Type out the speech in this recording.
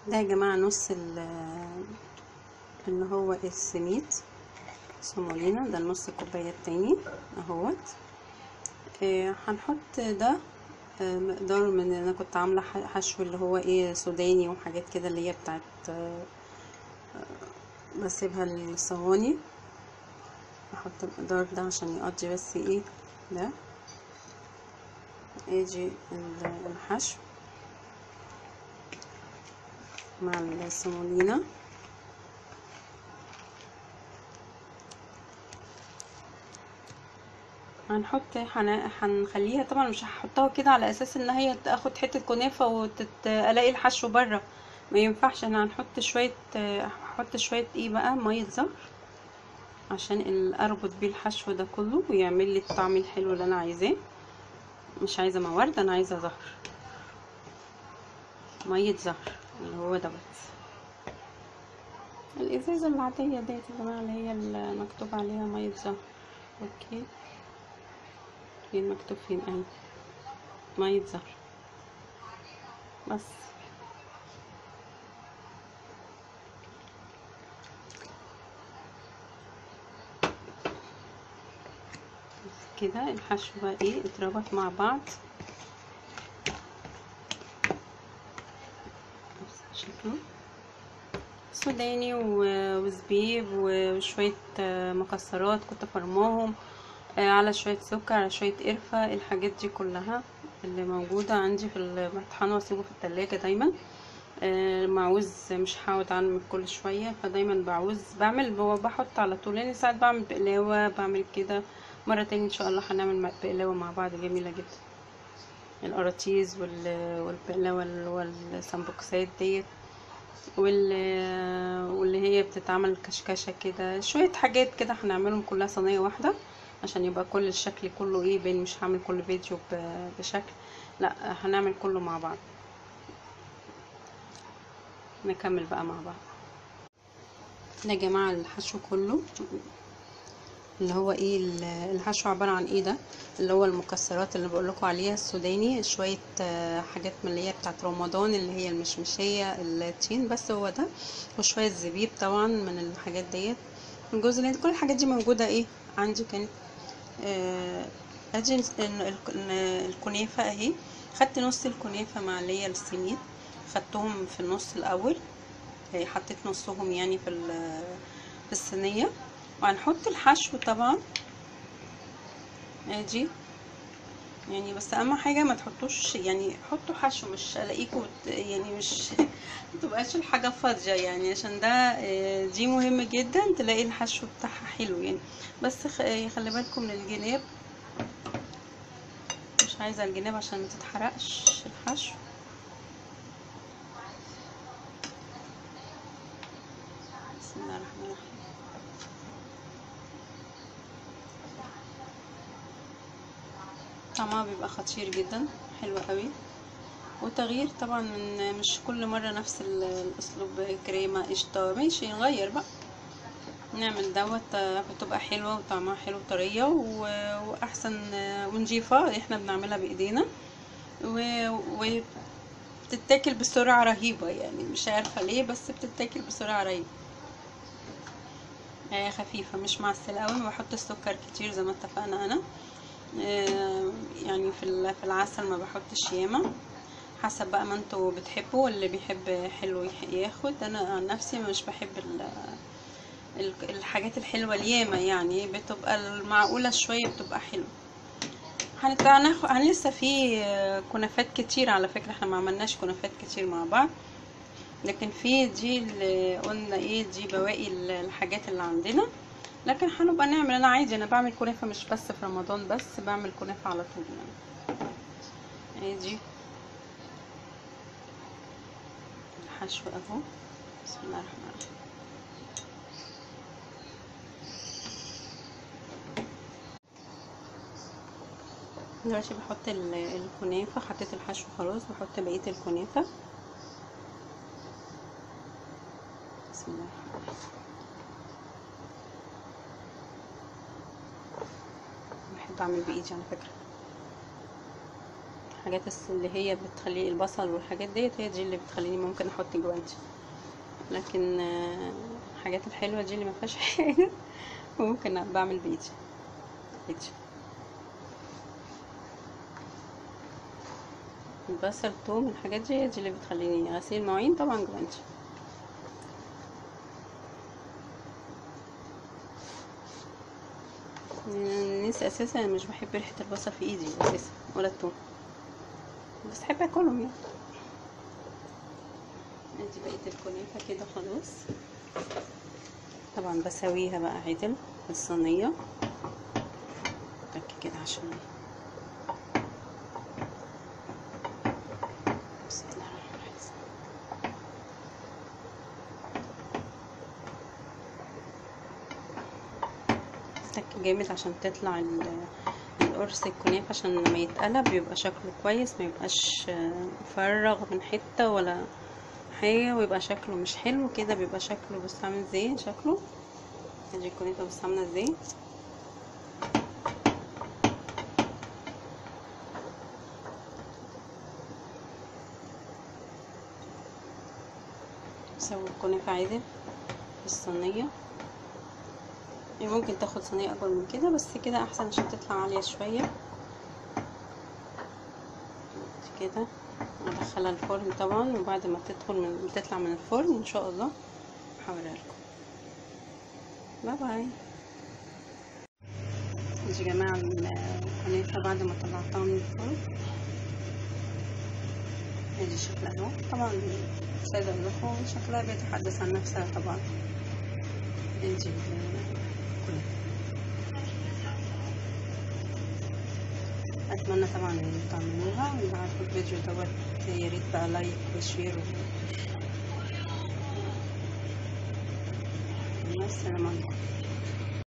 ده يا جماعة نص ال- اللي هو السميد سمولينا ده النص كوباية التاني اهوت آه، هنحط ده آه، مقدار من انا كنت عاملة ح- حشو اللي هو ايه سوداني وحاجات كده اللي هي بتاعت آه، آه، بسيبها للصواني احط المقدار ده عشان يقضي بس ايه ده ادي ال- الحشو مع السمولينا هنحط هن- هنخليها طبعا مش هحطها كده على اساس ان هي تاخد حته كنافه وتلاقي الحشو بره ما ينفعش احنا هنحط شويه هحط شويه ايه بقى ميه زهر عشان ال- اربط بيه الحشو ده كله ويعمل لي الطعم الحلو اللي انا عايزاه مش عايزه موارد انا عايزه زهر ميه زهر اللي هو دوت الازازه العاديه ديت يا جماعه اللي هي المكتوب عليها ميه زهر اوكي فين مكتوب فين اهي ميه زهر بس كده الحشو بقى ايه اتربط مع بعض بس شكله سوداني و- وزبيب وشوية آه، مكسرات كنت فرماهم آه، على شوية سكر على شوية قرفة الحاجات دي كلها اللي موجودة عندي في المطحنة واسيبه في التلاجة دايما آه، معوز مش هقعد اعمل كل شوية فدايما بعوز بعمل هو بحط على طول يعني ساعات بعمل بقلاوة بعمل كده مرة تاني ان شاء الله هنعمل مع- بقلاوة مع بعض جميلة جدا القراطيز وال- والبقلاوة اللي هو السمبوكسات ديت وال واللي هي بتتعمل كشكشة كده شوية حاجات كده هنعملهم كلها صينية واحدة عشان يبقى كل الشكل كله ايه بين مش هعمل كل فيديو ب- بشكل لا هنعمل كله مع بعض نكمل بقى مع بعض ده يا جماعة الحشو كله اللي هو ايه ال- الحشو عبارة عن ايه ده اللي هو المكسرات اللي بقولكوا عليها السوداني شوية آه، حاجات من اللي هي بتاعت رمضان اللي هي المشمشية التين بس هو ده وشوية زبيب طبعا من الحاجات ديت الجوز الهند كل الحاجات دي موجودة ايه عندي كانت آه، ادي الس- ال- ال- الكنافة اهي خدت نص الكنافة مع اللي هي السميد خدتهم في النص الاول آه، حطيت نصهم يعني في ال- في الصينية وهنحط الحشو طبعا ادي يعني بس اهم حاجه ما تحطوش يعني حطوا حشو مش الاقيكوا بت- يعني مش متبقاش الحاجه فاضيه يعني عشان ده آه، دي مهم جدا تلاقي الحشو بتاعها حلو يعني بس خ- آه، خلي بالكم من الجناب مش عايزه الجناب عشان ما تتحرقش الحشو بسم الله الرحمن الرحيم طعمها بيبقى خطير جدا حلو قوي وتغيير طبعا من مش كل مرة نفس ال- الاسلوب كريمة قشطة ماشي نغير بقى نعمل دوت آه، بتبقى حلوة وطعمها حلو طرية و- واحسن آه، ونضيفة احنا بنعملها بايدينا و- وبتتاكل بسرعة رهيبة يعني مش عارفة ليه بس بتتاكل بسرعة رهيبة هي خفيفة مش معسلة قوي ما بحط السكر كتير زي ما اتفقنا انا آه، يعني في ال- في العسل ما بحطش ياما حسب بقى ما انتوا بتحبوا اللي بيحب حلو يح- ياخد انا عن نفسي مش بحب ال- ال- الحاجات الحلوة الياما يعني بتبقى المعقولة شوية بتبقى حلوة هنت- هناخد هن لسه في آه، كنافات كتير على فكرة احنا ما عملناش كنافات كتير مع بعض لكن في دي اللي قلنا ايه دي بواقي ال- الحاجات اللي عندنا لكن هنبقى نعمل انا عادي انا بعمل كنافة مش بس في رمضان بس بعمل كنافة على طول يعني اهي دي الحشو اهو بسم الله الرحمن الرحيم دلوقتي بحط ال- الكنافة حطيت الحشو خلاص بحط بقية الكنافة بسم الله الرحمن الرحيم بحب اعمل بايدي على فكرة الحاجات الس- اللي هي بتخلي البصل والحاجات ديت هي دي اللي بتخليني ممكن احط جوانتي لكن آه، الحاجات الحلوة دي اللي ما فيهاش حاجة ممكن بعمل بايدي بايدي البصل الثوم الحاجات دي هي دي اللي بتخليني غسيل المواعين طبعا جوانتي الناس اساسا مش بحب ريحة البصل في ايدي اساسا ولا الثوم بس بحب اكلهم يعني ادي بقية الكنافة كده خلاص طبعا بسويها بقى عدل في الصينية تك كده عشان بسم الله الرحمن الرحيم تك جامد عشان تطلع ال- القرص الكنافة عشان لما يتقلب يبقى شكله كويس ما يبقاش آه، مفرغ من حتة ولا حاجة ويبقى شكله مش حلو كده بيبقى شكله بص عامل ازاي شكله ادي الكنافة بص عاملة ازاي نسوي الكنافة عادل في الصينية هي ممكن تاخد صينية أكبر من كده بس كده أحسن عشان تطلع عالية شوية كده ادخلها الفرن طبعا وبعد ما تدخل من تطلع من الفرن ان شاء الله هوريها لكم باي باي يا جماعة الكنافة بعد ما طلعتها من الفرن ادي شكلها اهو طبعا مش عايزة اقول لكم شكلها بيتحدث عن نفسها طبعا ادي الكنافة اتمنى طبعا ان تعملوها واللي عارفه الفيديو دوت يا ريت بقى لايك وشير و... السلام عليكم